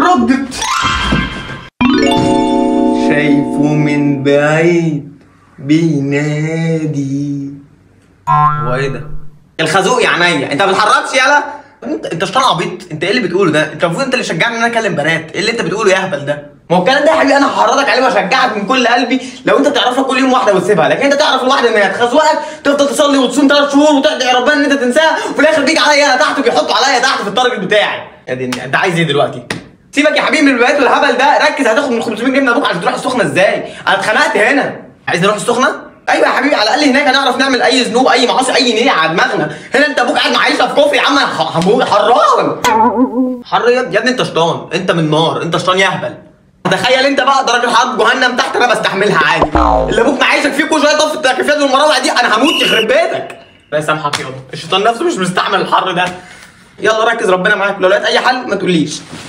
ردت شايفه من بعيد بينادي هو ايه ده؟ الخازوق يا عينيا انت ما بتحركش يالا انت انت شطان عبيط انت ايه اللي بتقوله ده؟ انت المفروض انت اللي شجعني ان انا اكلم بنات ايه اللي انت بتقوله يا اهبل ده؟ ما هو الكلام ده يا حبيبي انا هحرضك عليه واشجعك من كل قلبي لو انت تعرفها كل يوم واحده وتسيبها لكن انت تعرف الواحده ان هي تخزوقك تفضل تصلي وتصوم ثلاث شهور وتدعي ربنا ان انت تنساها وفي الاخر بيجي عليا انا تحت وبيحطوا عليا تحت في التارجت بتاعي يا دي انت عايز ايه دلوقتي؟ سيبك يا حبيبي من البيات والهبل ده ركز هتاخد من 500 جنيه من ابوك عشان تروح السخنه ازاي؟ انا اتخنقت هنا عايز نروح السخنه؟ ايوه يا حبيبي على الاقل هناك هنعرف نعمل اي ذنوب اي معاصي اي نية على دماغنا هنا انت ابوك قاعد معيشنا في كفر يا عم ح- هموت حران حر يا يا ابني انت شيطان انت من نار انت شيطان يهبل تخيل انت بقى درجه حرب جهنم تحت انا بستحملها عادي اللي ابوك معيشك فيه كل شويه طف التكييفات والمراوح دي انا هموت يخرب بيتك لا يسامحك يابا الشيطان نفسه مش مستحمل الحر ده يلا ركز ربنا معاك لو لقيت اي حل ما تقوليش